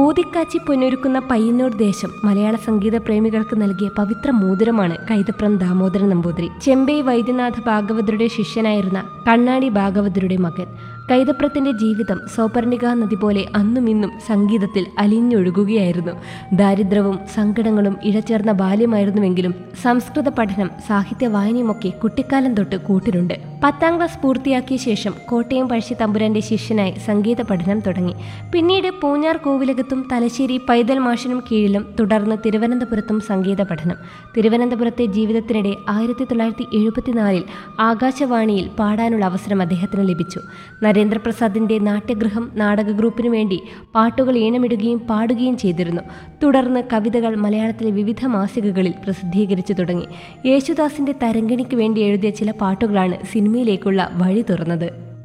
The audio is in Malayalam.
ഊതിക്കാച്ചി പൊന്നൊരുക്കുന്ന പയ്യന്നൂർ ദേശം മലയാള സംഗീത പ്രേമികൾക്ക് നൽകിയ പവിത്ര മോതിരമാണ് കൈതപ്രം ദാമോദരൻ നമ്പൂതിരി ചെമ്പൈ വൈദ്യനാഥ ഭാഗവതരുടെ ശിഷ്യനായിരുന്ന കണ്ണാടി ഭാഗവതരുടെ മകൻ കൈതപ്രത്തിന്റെ ജീവിതം സൗപർണിക നദി പോലെ അന്നും ഇന്നും സംഗീതത്തിൽ അലിഞ്ഞൊഴുകുകയായിരുന്നു ദാരിദ്ര്യവും സങ്കടങ്ങളും ഇഴചേർന്ന ബാല്യമായിരുന്നുവെങ്കിലും സംസ്കൃത പഠനം സാഹിത്യ വായനയുമൊക്കെ കുട്ടിക്കാലം തൊട്ട് കൂട്ടിനുണ്ട് പത്താം ക്ലാസ് പൂർത്തിയാക്കിയ ശേഷം കോട്ടയം പഴശ്ശി തമ്പുരാന്റെ ശിഷ്യനായി സംഗീത പഠനം തുടങ്ങി പിന്നീട് പൂഞ്ഞാർ കോവിലകത്തും തലശ്ശേരി പൈതൽ മാഷിനും കീഴിലും തുടർന്ന് തിരുവനന്തപുരത്തും സംഗീത പഠനം തിരുവനന്തപുരത്തെ ജീവിതത്തിനിടെ ആയിരത്തി തൊള്ളായിരത്തി എഴുപത്തിനാലിൽ ആകാശവാണിയിൽ പാടാനുള്ള അവസരം അദ്ദേഹത്തിന് ലഭിച്ചു നരേന്ദ്രപ്രസാദിന്റെ നാട്യഗൃഹം നാടക ഗ്രൂപ്പിനു വേണ്ടി പാട്ടുകൾ ഈണമിടുകയും പാടുകയും ചെയ്തിരുന്നു തുടർന്ന് കവിതകൾ മലയാളത്തിലെ വിവിധ മാസികകളിൽ പ്രസിദ്ധീകരിച്ചു തുടങ്ങി യേശുദാസിന്റെ തരംഗിണിക്ക് വേണ്ടി എഴുതിയ ചില പാട്ടുകളാണ് സിനിമയിലേക്കുള്ള വഴി തുറന്നത്